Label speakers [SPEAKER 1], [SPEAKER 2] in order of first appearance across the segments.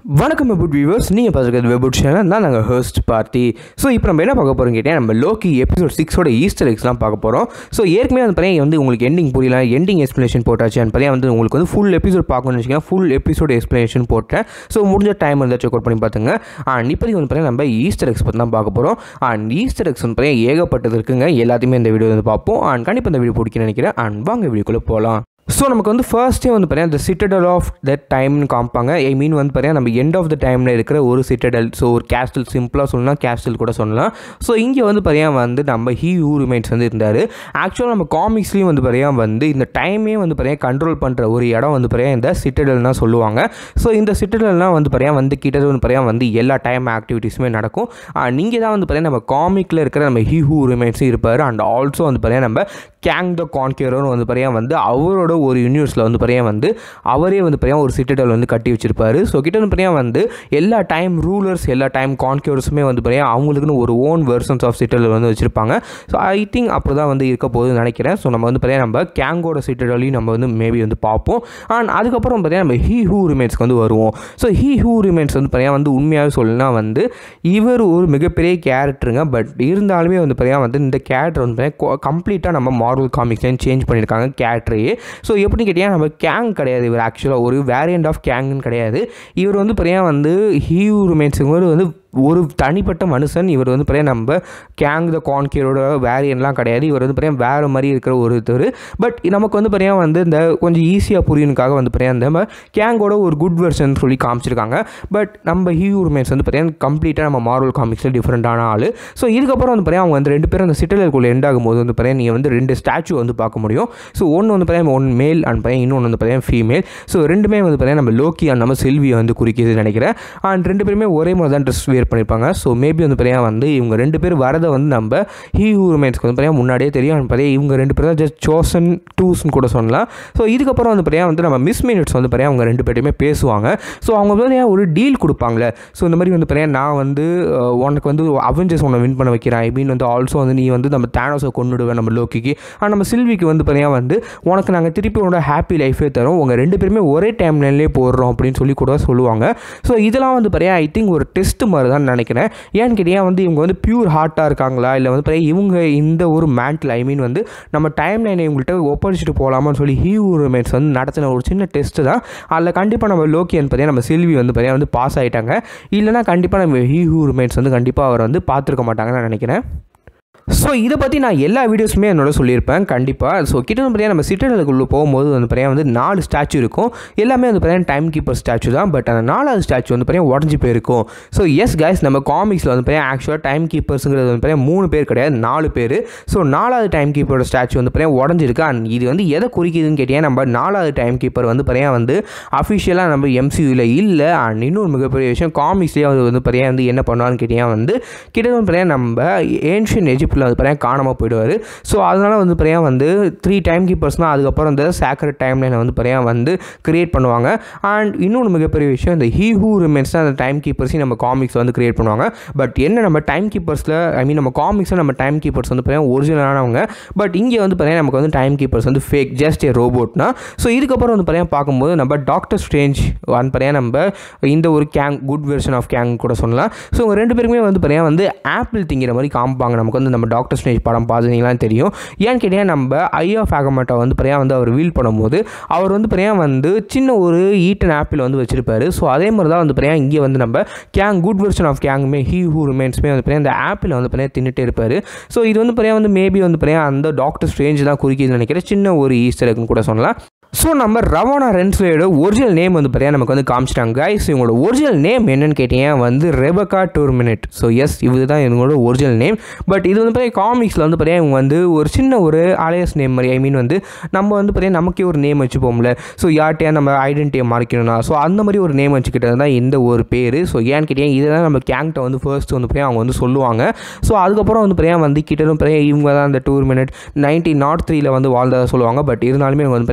[SPEAKER 1] வணக்கம் வெபுட் வியூவர்ஸ் நீங்கள் பார்த்துருக்கிறது வெபுட் சேனல் தான் நாங்கள் ஹோஸ்ட் பார்ட்டி ஸோ இப்போ நம்ம என்ன பார்க்க போகிறோம் கேட்டால் நம்ம லோக்கி எபிசோட் சிக்ஸோட ஈஸ்டர் எக்ஸ் தான் பார்க்க போகிறோம் ஸோ ஏற்கனவே வந்து பார்த்தீங்கன்னா வந்து உங்களுக்கு எண்டிங் புரியல எண்டிங் எக்ஸ்ப்ளனேஷன் போட்டாச்சு அண்ட் பார்த்தீங்கன்னா வந்து உங்களுக்கு வந்து ஃபுல் எபிசோட் பார்க்கணும்னு வச்சுக்கோங்க ஃபுல் எபிசோட் எக்ஸ்ப்ளனேஷன் போட்டேன் ஸோ முடிஞ்ச டைம் வந்து செக் அவுட் பண்ணி பார்த்துங்க அண்ட் இப்போதைக்கு வந்து பார்த்தீங்கன்னா நம்ம ஈஸ்டர் எக்ஸ் பற்றி தான் பார்க்க போகிறோம் அண்ட் ஈஸ்டர் எக்ஸ் வந்து பார்த்தீங்கன்னா ஏகப்பட்டது இருக்குங்க எல்லாத்தையுமே இந்த வீடியோ வந்து பார்ப்போம் அண்ட் கண்டிப்பாக இந்த வீடியோ பிடிக்குன்னு நினைக்கிறேன் அண்ட் வாங்க வீடியோக்குள்ளே போகலாம் ஸோ நமக்கு வந்து ஃபர்ஸ்ட்டே வந்து பார்த்தீங்கன்னா இந்த சிட்டடல் ஆஃப் தட் டைம்னு காமிப்பாங்க ஐ மீன் வந்து பார்த்தீங்கன்னா நம்ம எண்ட் ஆஃப் த டைமில் இருக்கிற ஒரு சிட்டடல் ஸோ ஒரு கேஸ்டல் சிம்பிளாக சொல்லலாம் கேஸ்டல் கூட சொல்லலாம் ஸோ இங்கே வந்து பார்த்தீங்கன்னா வந்து நம்ம ஹீ ஹூ ரிமைன்ஸ் வந்து இருந்தார் ஆக்சுவலாக நம்ம காமிக்ஸ்லேயும் வந்து பார்த்தீங்கன்னா வந்து இந்த டைமே வந்து பார்த்தீங்கன்னா கண்ட்ரோல் பண்ணுற ஒரு இடம் வந்து பார்த்தீங்கன்னா இந்த சிட்டடல்னா சொல்லுவாங்க ஸோ இந்த சிட்டடல்னால் வந்து பார்த்தீங்கன்னா வந்து கிட்ட வந்து பார்த்தீங்கன்னா வந்து எல்லா டைம் ஆக்டிவிட்டீஸுமே நடக்கும் நீங்கள் தான் வந்து பார்த்தீங்கன்னா நம்ம காமிக்கில் இருக்கிற நம்ம ஹீ ஹூ ரிமைன்ஸும் இருப்பார் அண்ட் ஆல்சோ வந்து பார்த்தீங்கன்னா நம்ம கேங் த கான்கியரோன்னு வந்து பார்த்தீங்கன்னா வந்து அவரோட ஒரு யூனிவர்ஸில் வந்து பார்த்தீங்கன்னா வந்து அவரே வந்து பார்த்தீங்கன்னா ஒரு சிட்டடல் வந்து கட்டி வச்சிருப்பாரு ஸோ கிட்ட வந்து பார்த்தீங்கன்னா வந்து எல்லா டைம் ரூலர்ஸ் எல்லா டைம் கான்கியர்ஸுமே வந்து பார்த்தீங்கன்னா அவங்களுக்குன்னு ஒரு ஓன் வெர்ஷன்ஸ் ஆஃப் சிட்டடல் வந்து வச்சிருப்பாங்க ஸோ ஐ திங்க் அப்படி தான் வந்து இருக்க போகுதுன்னு நினைக்கிறேன் ஸோ நம்ம வந்து பார்த்தீங்கன்னா நம்ம கேங்கோட சிட்டடலையும் நம்ம வந்து மேபி வந்து பார்ப்போம் அண்ட் அதுக்கப்புறம் பார்த்தீங்கன்னா நம்ம ஹீ ஹூ ரிமைன்ஸ்க்கு வந்து வருவோம் ஸோ ஹீ ஹூ ரிமைன்ஸ் வந்து பார்த்தீங்கன்னா வந்து உண்மையாக சொல்லணும்னா வந்து இவர் ஒரு மிகப்பெரிய கேரக்டருங்க பட் இருந்தாலுமே வந்து பார்த்தீங்கன்னா வந்து இந்த கேரக்டர் வந்து பார்த்தீங்கன்னா கம்ப்ளீட்டாக நம்ம மார்வல் காமிக்ஸ்லேயும் சேஞ்ச் பண்ணியிருக்காங்க கேரக்டரையே ஸோ எப்படின்னு கேட்டிங்கன்னா நம்ம கேங் கிடையாது இவர் ஆக்சுவலாக ஒரு வேரியண்ட் ஆஃப் கேங்குன்னு கிடையாது இவர் வந்து பார்த்தீங்கன்னா வந்து ஹீயூ ரிமைன்ஸுங்க வந்து ஒரு தனிப்பட்ட மனுஷன் இவர் வந்து பார்த்தீங்கன்னா நம்ம கேங் த கான்கியரோட வேரியன்ட்லாம் கிடையாது இவர் வந்து பார்த்தீங்கன்னா வேறு மாதிரி இருக்கிற ஒருத்தர் பட் நமக்கு வந்து பார்த்தீங்கன்னா வந்து இந்த கொஞ்சம் ஈஸியாக புரியணுக்காக வந்து பார்த்தீங்கன்னா நம்ம கேங்கோட ஒரு குட் வெர்ஷன் சொல்லி காமிச்சிருக்காங்க பட் நம்ம ஹியூ ரிமைன்ஸ் வந்து பார்த்தீங்கன்னா கம்ப்ளீட்டாக நம்ம மார்வல் காமிக்ஸில் டிஃப்ரெண்ட்டான ஆள் ஸோ இதுக்கப்புறம் வந்து பார்த்தீங்கன்னா அவங்க வந்து ரெண்டு பேரும் அந்த சிட்டலுக்குள்ளே எண்ட் ஆகும்போது வந்து பார்த்தீங்கன்னா நீங்கள் வந்து ரெண்டு ஸ்டாச்சு வந்து பார்க்க முடியும் ஸோ ஒன்று வந்து பார்த்தீங்கன்னா ஒன் மேல் அண்ட் பார்த்தீங்கன்னா இன்னொன்று வந்து பார்த்தீங்கன்னா ஃபீமேல் ஸோ ரெண்டுமே வந்து பார்த்தீங்கன்னா நம்ம லோக்கி அண்ட் நம்ம செல்வியை வந்து குறிக்கிதுன்னு நினைக்கிறேன் அண்ட் ரெண்டு பேருமே ஒரே மாதிரி தான் ட்ரெஸ் வேர் பண்ணியிருப்பாங்க ஸோ மேபி வந்து பார்த்தீங்கன்னா வந்து இவங்க ரெண்டு பேர் வரதை வந்து நம்ம ஹீ ஹூர்மேன்ஸ்க்கு வந்து பார்த்தீங்கன்னா முன்னாடியே தெரியும் அண்ட் பார்த்தீங்கன்னா இவங்க ரெண்டு பேரும் தான் ஜஸ்ட் சோசன் டூஸ்னு கூட சொல்லலாம் ஸோ இதுக்கப்புறம் வந்து பார்த்தீங்கன்னா வந்து நம்ம மிஸ் மினிட்ஸ் வந்து பார்த்தீங்கன்னா அவங்க ரெண்டு பேருமே பேசுவாங்க ஸோ அவங்க வந்து ஒரு டீல் கொடுப்பாங்களே ஸோ இந்த மாதிரி வந்து பார்த்தீங்கன்னா நான் வந்து அஹ், உனக்கு வந்து அவெஞ்சர்ஸ் உன்னை வின் பண்ண வைக்கிறேன் ஐ மீன் வந்து ஆல்சோ வந்து நீ வந்து நம்ம தேனோஸை கொண்டுடுவேன் நம்ம லோக்கிக்கு ஆனால் நம்ம சில்விக்கு வந்து பார்த்தீங்கன்னா வந்து உனக்கு நாங்கள் திருப்பி உன்னோட ஹாப்பி லைஃபே தரோம் உங்கள் ரெண்டு பேருமே ஒரே டைம்லேயே போடுறோம் அப்படின்னு சொல்லி கூட சொல்லுவாங்க ஸோ இதெல்லாம் வந்து பார்த்தீங்கன்னா ஐ திங்க் ஒரு டெஸ்ட் மாதிரி தான் நினைக்கிறேன் ஏன்னு கேட்டிங்கன்னா வந்து இவங்க வந்து பியூர் ஹார்ட்டாக இருக்காங்களா இல்லை வந்து பார்த்தீங்கன்னா இவங்க இந்த ஒரு மேண்டில் ஐ மீன் வந்து நம்ம டைம் லைனை இவங்கள்ட்ட ஒப்படைச்சிட்டு போகலாமான்னு சொல்லி ஹீ மேட்ஸ் வந்து நடத்தின ஒரு சின்ன டெஸ்ட்டு தான் அதில் கண்டிப்பாக நம்ம லோக்கியன் பார்த்தீங்கன்னா நம்ம செல்வி வந்து பார்த்தீங்கன்னா வந்து பாஸ் ஆகிட்டாங்க இல்லைனா கண்டிப்பாக நம்ம ஹீ மேட்ஸ் வந்து கண்டிப்பாக அவர் வந்து பார்த்துருக்க மாட்டாங்கன்னு நான் நினைக்கிறேன் ஸோ இதை பற்றி நான் எல்லா வீடியோஸுமே என்னோட சொல்லியிருப்பேன் கண்டிப்பாக ஸோ கிட்ட வந்து பார்த்தீங்கன்னா நம்ம சிட்டடலுக்குள்ளே போகும்போது வந்து பார்த்தீங்கன்னா வந்து நாலு ஸ்டாச்சு இருக்கும் எல்லாமே வந்து பார்த்தீங்கன்னா டைம் கீப்பர் ஸ்டாச்சு தான் பட் அந்த நாலாவது ஸ்டாச்சு வந்து பார்த்தீங்கன்னா உடஞ்சி போயிருக்கும் ஸோ எஸ் கைஸ் நம்ம காமிக்ஸில் வந்து பார்த்தீங்கன்னா ஆக்சுவலாக டைம் கீப்பர்ஸுங்கிறது வந்து பார்த்தீங்கன்னா மூணு பேர் கிடையாது நாலு பேர் ஸோ நாலாவது டைம் கீப்பரோட ஸ்டாச்சு வந்து பார்த்தீங்கன்னா உடஞ்சிருக்கு அண்ட் இது வந்து எதை குறிக்குதுன்னு கேட்டிங்கன்னா நம்ம நாலாவது டைம் கீப்பர் வந்து பார்த்தீங்கன்னா வந்து அஃபிஷியலாக நம்ம எம்சியூவில் இல்லை அண்ட் இன்னொரு மிகப்பெரிய விஷயம் காமிக்ஸ்லேயே வந்து வந்து பார்த்தீங்கன்னா வந்து என்ன பண்ணுவான்னு கேட்டிங்கன்னா வந்து கிட்ட வந்து பார்த்தீங்கன்னா நம்ம ஏன்ஷியன் எஜிப்டில் வந்து பார்த்தீங்கன்னா காணாமல் போயிடுவார் ஸோ அதனால் வந்து பார்த்தீங்கன்னா வந்து த்ரீ டைம் கீப்பர்ஸ்னால் அதுக்கப்புறம் இந்த சேக்ரெட் டைம் லைனை வந்து பார்த்தீங்கன்னா வந்து கிரியேட் பண்ணுவாங்க அண்ட் இன்னொன்று மிகப்பெரிய விஷயம் இந்த ஹீ ஹூ ரிமென்ஸ் தான் அந்த டைம் கீப்பர்ஸையும் நம்ம காமிக்ஸ் வந்து கிரியேட் பண்ணுவாங்க பட் என்ன நம்ம டைம் கீப்பர்ஸில் ஐ மீன் நம்ம காமிக்ஸில் நம்ம டைம் கீப்பர்ஸ் வந்து பார்த்தீங்கன்னா ஒரிஜினலானவங்க பட் இங்கே வந்து பார்த்தீங்கன்னா நமக்கு வந்து டைம் கீப்பர்ஸ் வந்து ஃபேக் ஜஸ்ட் ஏ ரோபோட்னா ஸோ இதுக்கப்புறம் வந்து பார்த்தீங்கன்னா பார்க்கும்போது நம்ம டாக்டர் ஸ்ட்ரேஞ்ச் வந்து பார்த்தீங்கன்னா நம்ம இந்த ஒரு Kang good version of Kang கூட சொல்லலாம் ஸோ இவங்க ரெண்டு பேருமே வந்து பார்த்தீங்கன்னா வந்து ஆப்பிள் திங்கிற மாதிரி காமிப்பாங்க நமக்கு வந்து நம்ம டாக்டர் ஸ்டேஜ் படம் பார்த்தீங்களான்னு தெரியும் ஏன்னு கேட்டிங்கன்னா நம்ம ஐ ஆஃப் ஆகமாட்டா வந்து பார்த்தீங்கன்னா வந்து அவர் வீல் பண்ணும்போது அவர் வந்து பார்த்தீங்கன்னா வந்து சின்ன ஒரு ஈட்டன் ஆப்பிள் வந்து வச்சிருப்பாரு ஸோ அதே மாதிரி தான் வந்து பார்த்தீங்கன்னா இங்கே வந்து நம்ம கேங் குட் வெர்ஷன் ஆஃப் கேங்குமே ஹீ ஹூ ரிமைன்ஸுமே வந்து பார்த்தீங்கன்னா இந்த ஆப்பிள் வந்து பார்த்தீங்கன்னா தின்னுட்டே இருப்பார் ஸோ இது வந்து பார்த்தீங்கன்னா வந்து மேபி வந்து பார்த்தீங்கன்னா அந்த டாக்டர் ஸ்ட்ரேஞ்ச் தான் குறிக்கிதுன்னு நினைக்கிறேன் சின்ன ஒரு ஈஸ்டர் இருக்குன்னு கூட சொல்லலாம் ஸோ நம்ம ரவானா ரென்ஸ்லேயோட ஒரிஜினல் நேம் வந்து பார்த்தீங்கன்னா நமக்கு வந்து காமிச்சிட்டாங்க கைஸ் இவங்களோட ஒரிஜினல் நேம் என்னன்னு கேட்டீங்கன்னா வந்து ரெபக்கா டூர்மினட் ஸோ எஸ் இது தான் இவங்களோட ஒரிஜினல் நேம் பட் இது வந்து பார்த்தீங்கன்னா காமிக்ஸில் வந்து பார்த்தீங்கன்னா இவங்க வந்து ஒரு சின்ன ஒரு அலையஸ் நேம் மாதிரி ஐ மீன் வந்து நம்ம வந்து பார்த்தீங்கன்னா நமக்கே ஒரு நேம் வச்சுப்போம்ல ஸோ யார்ட்டையா நம்ம ஐடென்டிட்டியை மறைக்கணும்னா ஸோ அந்த மாதிரி ஒரு நேம் வச்சுக்கிட்டது தான் இந்த ஒரு பேர் ஸோ ஏன்னு கேட்டீங்கன்னா இதை தான் நம்ம கேங்கிட்ட வந்து ஃபர்ஸ்ட் வந்து பார்த்தீங்கன்னா அவங்க வந்து சொல்லுவாங்க ஸோ அதுக்கப்புறம் வந்து பார்த்தீங்கன்னா வந்து கிட்ட வந்து பார்த்தீங்கன்னா இவங்க தான் அந்த டூர் மினிட் நைன்டீன் நாட் த்ரீல வந்து வாழ்ந்ததாக சொல்லுவாங்க பட் இருந்தாலுமே இவங்க வந்து பார்த்தீங்கன்னா டூ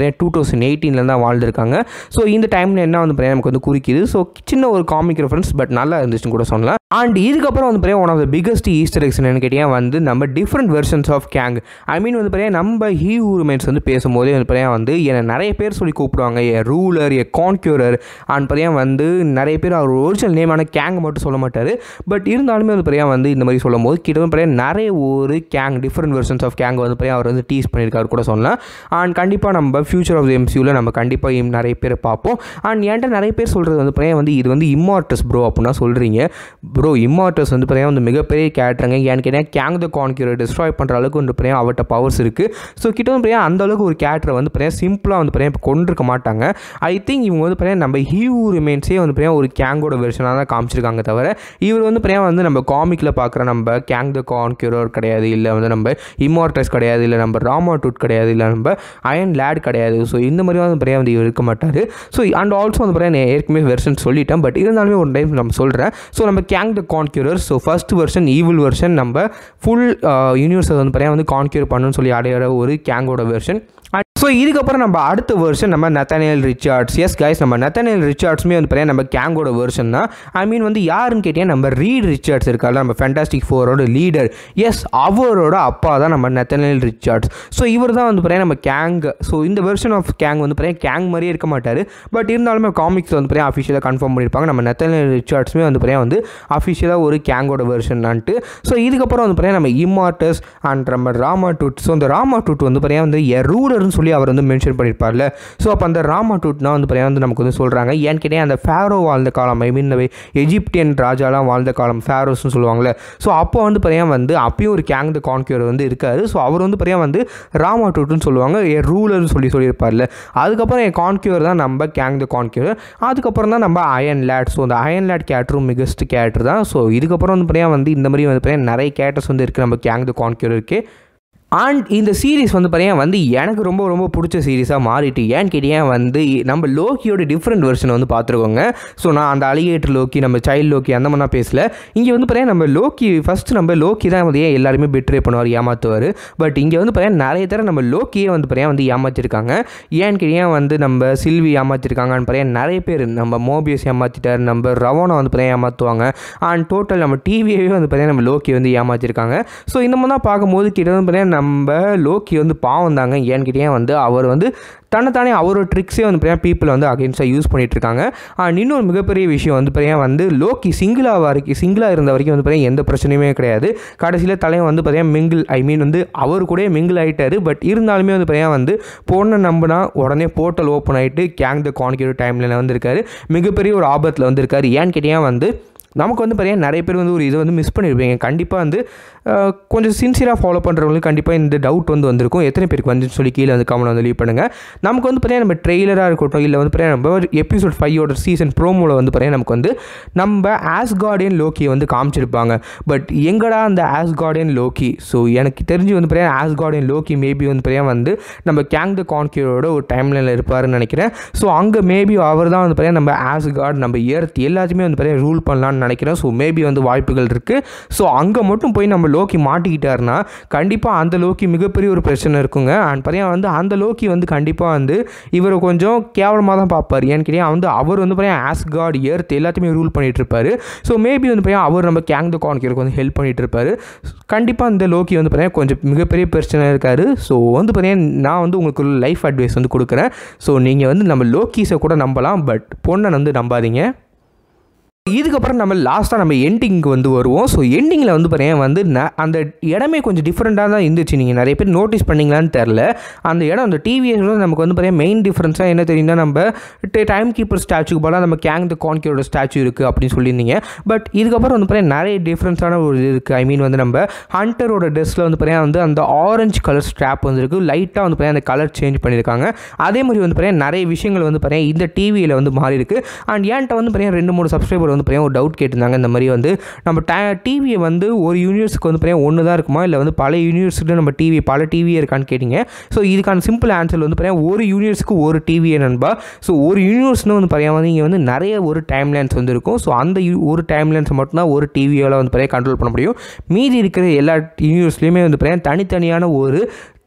[SPEAKER 1] தௌசண்ட் எயிட்டீனில் தான் வாழ்ந்துருக்காங்க ஸோ இந்த டைமில் என்ன வந்து பார்த்தீங்கன்னா நமக்கு வந்து குறிக்குது ஸோ சின்ன ஒரு காமிக் ரெஃபரன்ஸ் பட் நல்லா இருந்துச்சுன்னு கூட சொல்லலாம் அண்ட் இதுக்கப்புறம் வந்து பார்த்தீங்கன்னா one of the biggest Easter eggs என்னன்னு கேட்டிங்கன்னா வந்து நம்ம different versions of Kang I mean வந்து பார்த்தீங்கன்னா நம்ம ஹீ உரிமைன்ஸ் வந்து பேசும்போதே வந்து பார்த்தீங்கன்னா வந்து என்னை நிறைய பேர் சொல்லி கூப்பிடுவாங்க ஏ ரூலர் ஏ கான்க்யூரர் அண்ட் பார்த்தீங்கன்னா வந்து நிறைய பேர் அவர் ஒரிஜினல் நேமான கேங் மட்டும் சொல்ல மாட்டார் பட் இருந்தாலுமே வந்து பார்த்தீங்கன்னா வந்து இந்த மாதிரி சொல்லும் போது கிட்ட வந்து பார்த்தீங்கன்னா நிறைய ஒரு Kang different versions of Kang வந்து பார்த்தீங்கன்னா அவர் வந்து டீஸ் பண்ணியிருக்காரு கூட சொல்லலாம் அண்ட் கண்டிப்பாக நம்ம ஃபியூச்சர் ஆஃப் எம்சியூவில் நம்ம கண்டிப்பாக நிறைய பேர் பார்ப்போம் அண்ட் என்கிட்ட நிறைய பேர் சொல்கிறது வந்து பார்த்தீங்கன்னா வந்து இது வந்து இம்மார்டஸ் ப்ரோ அப்படின்னா சொல்கிறீங்க ப்ரோ இம்மார்டஸ் வந்து பார்த்தீங்கன்னா வந்து மிகப்பெரிய கேரக்டருங்க ஏன்னு கேட்டால் கேங் த கான்க்யூரர் டிஸ்ட்ராய் பண்ணுற அளவுக்கு வந்து பார்த்தீங்கன்னா அவர்கிட்ட பவர்ஸ் இருக்குது ஸோ கிட்ட வந்து பார்த்தீங்கன்னா அந்த அளவுக்கு ஒரு கேரக்டரை வந்து பார்த்தீங்கன்னா சிம்பிளாக வந்து பார்த்தீங்கன்னா கொண்டிருக்க மாட்டாங்க ஐ திங்க் இவங்க வந்து பார்த்தீங்கன்னா நம்ம ஹியூ ரிமைன்ஸே வந்து பார்த்தீங்கன்னா ஒரு கேங்கோட வெர்ஷனாக தான் காமிச்சிருக்காங்க தவிர இவர் வந்து பார்த்தீங்கன்னா வந்து நம்ம காமிக்கில் பார்க்குற நம்ம கேங் த கான்க்யூரர் கிடையாது இல்லை வந்து நம்ம இம்மார்டஸ் கிடையாது இல்லை நம்ம ராமா டூட் கிடையாது இல்லை நம்ம அயன் லேட் கிடையாது ஸோ இந்த மாதிரி வந்து பார்த்தீங்கன்னா வந்து இவர் இருக்க மாட்டார் ஸோ அண்ட் ஆல்சோ வந்து பார்த்தீங்கன்னா நான் ஏற்கனவே வெர்ஷன் சொல்லிட்டேன் பட் இருந்தாலுமே ஒரு டைம் நம்ம சொல்கிறேன் ஸோ நம்ம Kang the conqueror so first version evil version நம்ம ஃபுல் யூனிவர்ஸை வந்து பார்த்தீங்கன்னா வந்து கான்க்யூர் பண்ணணும்னு சொல்லி அடையிற ஒரு கேங்கோட வெர்ஷன் ஸோ இதுக்கப்புறம் நம்ம அடுத்த வெர்ஷன் நம்ம நத்தனியல் ரிச்சார்ட்ஸ் எஸ் கைஸ் நம்ம நத்தனியல் ரிச்சார்ட்ஸுமே வந்து பார்த்தீங்கன்னா நம்ம கேங்கோட வெர்ஷன் தான் ஐ மீன் வந்து யாருன்னு கேட்டீங்கன்னா நம்ம ரீட் ரிச்சார்ட்ஸ் இருக்கார்ல நம்ம ஃபேண்டாஸ்டிக் ஃபோரோட லீடர் எஸ் அவரோட அப்பா தான் நம்ம நத்தனியல் ரிச்சார்ட்ஸ் ஸோ இவர் தான் வந்து பார்த்தீங்கன்னா நம்ம கேங் ஸோ இந்த வெர்ஷன் ஆஃப் கேங் வந்து பார்த்தீங்கன்னா கேங் மாதிரியே இருக்க மாட்டார் பட் இருந்தாலுமே காமிக்ஸ் வந்து பார்த்தீங்கன்னா அஃபிஷியலாக கன்ஃபார்ம் பண்ணியிருப்பாங்க நம்ம நத்தனியல் ரிச்சார்ட்ஸுமே வந்து பார்த்தீங்கன்னா வந்து அஃபிஷியலாக ஒரு கேங்கோட வெர்ஷன்னான்ட்டு ஸோ இதுக்கப்புறம் வந்து பார்த்தீங்கன்னா நம்ம இம்மார்டஸ் அண்ட் நம்ம ராமா டூட் ஸோ அந்த ராமா டூட் வந்து பார்த்தீங்கன்னா வந்து எ ரூலர்னு சொல்லி அவர் வந்து மென்ஷன் பண்ணியிருப்பார்ல ஸோ அப்போ அந்த ராமா டூட்னா வந்து பார்த்தீங்கன்னா வந்து நமக்கு வந்து சொல்கிறாங்க ஏன்னு கேட்டேன் அந்த ஃபேரோ வாழ்ந்த காலம் ஐ மீன் எஜிப்டியன் ராஜாலாம் வாழ்ந்த காலம் ஃபேரோஸ்னு சொல்லுவாங்கள்ல ஸோ அப்போ வந்து பார்த்தீங்கன்னா வந்து அப்பயும் ஒரு கேங் த கான்கியூர் வந்து இருக்காரு ஸோ அவர் வந்து பார்த்தீங்கன்னா வந்து ராமா டூட்னு சொல்லுவாங்க ஏ ரூலர்னு சொல்லி சொல்லியிருப்பார்ல அதுக்கப்புறம் என் கான்கியூர் தான் நம்ம கேங் த கான்கியூர் அதுக்கப்புறம் தான் நம்ம அயன் லேட் ஸோ அந்த அயன் லேட் கேரக்டரும் மிகஸ்ட் கேரக்டர் தான் ஸோ இதுக்கப்புறம் வந்து பார்த்தீங்கன்னா வந்து இந்த மாதிரி வந்து பார்த்தீங்கன்னா நிறைய கேரக்டர்ஸ் வந்து இருக்குது நம்ம கேங் த கான்கியூர் இருக்குது அண்ட் இந்த சீரிஸ் வந்து பார்த்தீங்கன்னா வந்து எனக்கு ரொம்ப ரொம்ப பிடிச்ச சீரிஸாக மாறிட்டு ஏன்னு கேட்டீங்கன்னா வந்து நம்ம லோக்கியோட டிஃப்ரெண்ட் வெர்ஷன் வந்து பார்த்துருக்கோங்க ஸோ நான் அந்த அலிகேட்டர் லோக்கி நம்ம சைல்டு லோக்கி அந்த மாதிரிலாம் பேசல இங்கே வந்து பார்த்தீங்கன்னா நம்ம லோக்கி ஃபஸ்ட்டு நம்ம லோக்கி தான் வந்து ஏன் எல்லாருமே பெட்ரே பண்ணுவார் ஏமாற்றுவார் பட் இங்கே வந்து பார்த்தீங்கன்னா நிறைய தடவை நம்ம லோக்கியே வந்து பார்த்தீங்கன்னா வந்து ஏமாற்றிருக்காங்க ஏன்னு கேட்டீங்கன்னா வந்து நம்ம சில்வி ஏமாற்றிருக்காங்கன்னு பார்த்தீங்கன்னா நிறைய பேர் நம்ம மோபியஸ் ஏமாற்றிட்டார் நம்ம ரவோனை வந்து பார்த்தீங்கன்னா ஏமாற்றுவாங்க அண்ட் டோட்டல் நம்ம டிவியே வந்து பார்த்தீங்கன்னா நம்ம லோக்கி வந்து ஏமாற்றிருக்காங்க ஸோ இந்த மாதிரி தான் பார்க்கும்போது கிட்ட வந்து பார்த்தீங்கன்னா நம்ம லோக்கி வந்து பாவம் தாங்க ஏன்னு கேட்டீங்கன்னா வந்து அவர் வந்து தன்னைத்தானே அவரோட ட்ரிக்ஸே வந்து பார்த்தீங்கன்னா பீப்புள் வந்து அகேன்ஸ்டாக யூஸ் பண்ணிட்டு இருக்காங்க அண்ட் இன்னொரு மிகப்பெரிய விஷயம் வந்து பார்த்தீங்கன்னா வந்து லோக்கி சிங்கிளாக வரைக்கும் சிங்கிளாக இருந்த வரைக்கும் வந்து பார்த்தீங்கன்னா எந்த பிரச்சனையுமே கிடையாது கடைசியில் தலைவன் வந்து பார்த்தீங்கன்னா மிங்கிள் ஐ மீன் வந்து அவர் கூட மிங்கிள் ஆகிட்டாரு பட் இருந்தாலுமே வந்து பார்த்தீங்கன்னா வந்து பொண்ணை நம்பினா உடனே போர்ட்டல் ஓப்பன் ஆகிட்டு கேங் த கான்கியூர் டைமில் வந்திருக்காரு மிகப்பெரிய ஒரு ஆபத்தில் வந்திருக்காரு ஏன்னு கேட்டீங்கன்னா வந்து நமக்கு வந்து பார்த்தீங்கன்னா நிறைய பேர் வந்து ஒரு இதை வந்து மிஸ் பண்ணியிருப்பீங்க கண்டிப்பாக வந்து அஹ், கொஞ்சம் சின்சியராக ஃபாலோ பண்ணுறவங்களுக்கு கண்டிப்பாக இந்த டவுட் வந்து வந்திருக்கும் எத்தனை பேருக்கு வந்துன்னு சொல்லி கீழே வந்து கமெண்ட் வந்து லீவ் பண்ணுங்கள் நமக்கு வந்து பார்த்தீங்கன்னா நம்ம ட்ரெய்லராக இருக்கட்டும் இல்லை வந்து பார்த்தீங்கன்னா நம்ம எபிசோட் ஃபைவோட சீசன் ப்ரோமோவில் வந்து பார்த்தீங்கன்னா நமக்கு வந்து நம்ம ஆஸ் கார்டியன் லோக்கியை வந்து காமிச்சிருப்பாங்க பட் எங்கடா அந்த ஆஸ் கார்டியன் லோக்கி ஸோ எனக்கு தெரிஞ்சு வந்து பார்த்தீங்கன்னா ஆஸ் கார்டியன் லோக்கி மேபி வந்து பார்த்தீங்கன்னா வந்து நம்ம கேங் த கான்கியூரோட ஒரு டைம்லைனில் இருப்பாருன்னு நினைக்கிறேன் ஸோ அங்கே மேபி அவர் தான் வந்து பார்த்தீங்கன்னா நம்ம ஆஸ் கார்டு நம்ம எர்த் எல்லாத்தையுமே வந்து பார்த்தீங்கன்னா ரூல் பண்ணலாம்னு நினைக்கிறேன் ஸோ மேபி வந்து வாய்ப்புகள் இருக்குது ஸோ அங்கே மட்டும் போய் நம்ம லோக்கி மாட்டிக்கிட்டாருன்னா கண்டிப்பாக அந்த லோக்கி மிகப்பெரிய ஒரு பிரச்சனை இருக்குங்க அண்ட் பார்த்தீங்கன்னா வந்து அந்த லோக்கி வந்து கண்டிப்பாக வந்து இவரை கொஞ்சம் கேவலமாக தான் பார்ப்பார் ஏன்னு கேட்டீங்கன்னா வந்து அவர் வந்து பார்த்தீங்கன்னா ஆஸ் காட் எர்த் எல்லாத்தையுமே ரூல் பண்ணிட்டு இருப்பாரு ஸோ மேபி வந்து பார்த்தீங்கன்னா அவர் நம்ம கேங் த கான்கியருக்கு வந்து ஹெல்ப் பண்ணிட்டு இருப்பாரு கண்டிப்பாக இந்த லோக்கி வந்து பார்த்தீங்கன்னா கொஞ்சம் மிகப்பெரிய பிரச்சனை இருக்காரு ஸோ வந்து பார்த்தீங்கன்னா நான் வந்து உங்களுக்கு லைஃப் அட்வைஸ் வந்து கொடுக்குறேன் ஸோ நீங்கள் வந்து நம்ம லோக்கீஸை கூட நம்பலாம் பட் பொண்ணை வந்து நம்பாதீங்க இதுக்கப்புறம் நம்ம லாஸ்ட்டாக நம்ம எண்டிங்க்கு வந்து வருவோம் ஸோ எண்டிங்கில் வந்து பார்த்தீங்கன்னா வந்து ந- அந்த இடமே கொஞ்சம் டிஃப்ரெண்ட்டாக தான் இருந்துச்சு நீங்கள் நிறைய பேர் நோட்டீஸ் பண்ணீங்களான்னு தெரில அந்த இடம் அந்த டிவிஎஸோட நமக்கு வந்து பார்த்தீங்கன்னா மெயின் டிஃப்ரென்ஸாக என்ன தெரியும்னா நம்ம டைம் கீப்பர் ஸ்டாச்சுக்கு போல நம்ம கேங் த கான்கியோட ஸ்டாச்சு இருக்குது அப்படின்னு சொல்லியிருந்தீங்க பட் இதுக்கப்புறம் வந்து பார்த்தீங்கன்னா நிறைய டிஃப்ரென்ஸான ஒரு இது இருக்குது ஐ மீன் வந்து நம்ம ஹண்டரோட ட்ரெஸ்ஸில் வந்து பார்த்தீங்கன்னா வந்து அந்த ஆரஞ்சு கலர் ஸ்ட்ராப் வந்துருக்கு லைட்டாக வந்து பார்த்தீங்கன்னா அந்த கலர் சேஞ்ச் பண்ணியிருக்காங்க அதே மாதிரி வந்து பார்த்தீங்கன்னா நிறைய விஷயங்கள் வந்து பார்த்தீங்கன்னா இந்த டிவியில் வந்து மாறி இருக்கு அண்ட் ஏன்ட்ட வந்து பார்த்தீங்கன்னா ரெண்டு மூணு சப்ஸ்கிரைபர் வந்து பார்த்தீங்கன்னா ஒரு டவுட் கேட்டிருந்தாங்க இந்த மாதிரி வந்து நம்ம டே டிவியை வந்து ஒரு யூனிவர்ஸுக்கு வந்து பார்த்தீங்கன்னா ஒன்று தான் இருக்குமா இல்லை வந்து பல யூனிவர்ஸுக்கு நம்ம டிவி பல டிவியே இருக்கான்னு கேட்டிங்க ஸோ இதுக்கான சிம்பிள் ஆன்சர் வந்து பார்த்தீங்கன்னா ஒரு யூனிவர்ஸுக்கு ஒரு டிவியே நண்பா ஸோ ஒரு யூனிவர்ஸ்னு வந்து பார்த்தீங்கன்னா வந்து இங்கே வந்து நிறைய ஒரு டைம் லைன்ஸ் வந்து இருக்கும் ஸோ அந்த யூ- ஒரு டைம் லைன்ஸ் மட்டும்தான் ஒரு டிவியால் வந்து பார்த்தீங்கன்னா கண்ட்ரோல் பண்ண முடியும் மீதி இருக்கிற எல்லா யூனிவர்ஸ்லையுமே வந்து பார்த்தீங்கன்னா தனித்தனியான ஒரு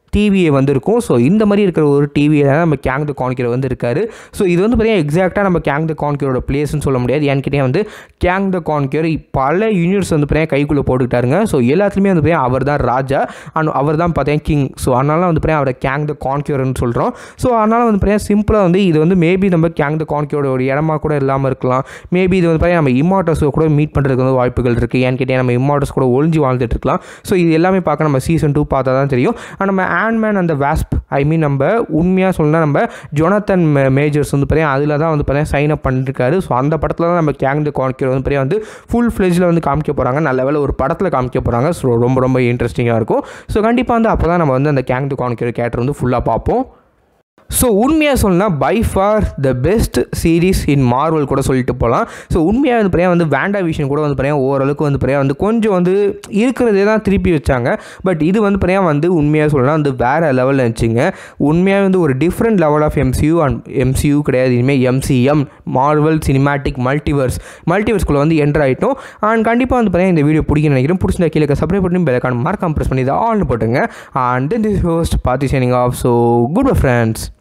[SPEAKER 1] டிவியை வந்து இருக்கும் ஸோ இந்த மாதிரி இருக்கிற ஒரு டிவியை தான் நம்ம கேங் த கான்கியர் வந்து இருக்காரு ஸோ இது வந்து பார்த்தீங்கன்னா எக்ஸாக்டாக நம்ம கேங் த கான்கியரோட பிளேஸ்னு சொல்ல முடியாது ஏன்னு கேட்டே வந்து கேங் த கான்கியர் பல யூனிவர்ஸ் வந்து பார்த்தீங்கன்னா கைக்குள்ளே போட்டுக்கிட்டாருங்க ஸோ எல்லாத்துலேயுமே வந்து பார்த்தீங்கன்னா அவர் தான் ராஜா அண்ட் அவர் தான் பார்த்தீங்கன்னா கிங் ஸோ அதனால வந்து பார்த்தீங்கன்னா அவரை கேங் த கான்கியர்னு சொல்கிறோம் ஸோ அதனால் வந்து பார்த்தீங்கன்னா சிம்பிளாக வந்து இது வந்து மேபி நம்ம கேங் த கான்கியரோட ஒரு இடமா கூட இல்லாமல் இருக்கலாம் மேபி இது வந்து பார்த்தீங்கன்னா நம்ம இம்மார்ட்டர்ஸை கூட மீட் பண்ணுறதுக்கு வந்து வாய்ப்புகள் இருக்குது ஏன்னு கேட்டீங்கன்னா நம்ம இம்மார்ட்டர்ஸ் கூட ஒளிஞ்சு வாழ்ந்துட்டு இருக்கலாம் ஸோ இது எல்லாமே பார்க்க நம்ம சீசன் டூ பார்த்தா தான் தெரியும் அண்ட் நம்ம ஆண்ட்மேன் அந்த வாஸ்ப் ஐ மீன் நம்ம உண்மையாக சொல்லணும்னா நம்ம ஜொனத்தன் மேஜர்ஸ் வந்து பார்த்தீங்கன்னா அதில் தான் வந்து பார்த்தீங்கன்னா சைன் அப் பண்ணிருக்காரு ஸோ அந்த படத்தில் தான் நம்ம கேங் த கான்கியர் வந்து பார்த்தீங்கன்னா வந்து ஃபுல் ஃப்ளெஜில் வந்து காமிக்க போகிறாங்க நல்ல வேலை ஒரு படத்தில் காமிக்க போகிறாங்க ஸோ ரொம்ப ரொம்ப இன்ட்ரெஸ்டிங்காக இருக்கும் ஸோ கண்டிப்பாக வந்து அப்போ தான் நம்ம வந்து அந்த கேங் த கான்கியர் கேரக்டர் வந்து ஃபுல்லாக பார்ப்போம் ஸோ உண்மையாக சொல்லணும்னா by far the best series in Marvel கூட சொல்லிட்டு போகலாம் ஸோ உண்மையாக வந்து பார்த்தீங்கன்னா வந்து வேண்டா விஷன் கூட வந்து பார்த்தீங்கன்னா ஓரளவுக்கு வந்து பார்த்தீங்கன்னா வந்து கொஞ்சம் வந்து இருக்கிறதே தான் திருப்பி வச்சாங்க பட் இது வந்து பார்த்தீங்கன்னா வந்து உண்மையாக சொல்லலாம் வந்து வேறு லெவலில் இருந்துச்சுங்க உண்மையாக வந்து ஒரு different level of MCU and MCU கிடையாது இனிமேல் எம்சிஎம் மார்வல் சினிமேட்டிக் மல்டிவர்ஸ் மல்டிவர்ஸ்குள்ளே வந்து என்டர் ஆகிட்டோம் அண்ட் கண்டிப்பாக வந்து பார்த்தீங்கன்னா இந்த வீடியோ பிடிக்க நினைக்கிறேன் பிடிச்சிருந்தா கீழே சப்ஸ்கிரைப் பண்ணி பெலக்கான மறக்காம ப்ரெஸ் பண்ணி இதை ஆன் போட்டுங்க and this host party signing off so good friends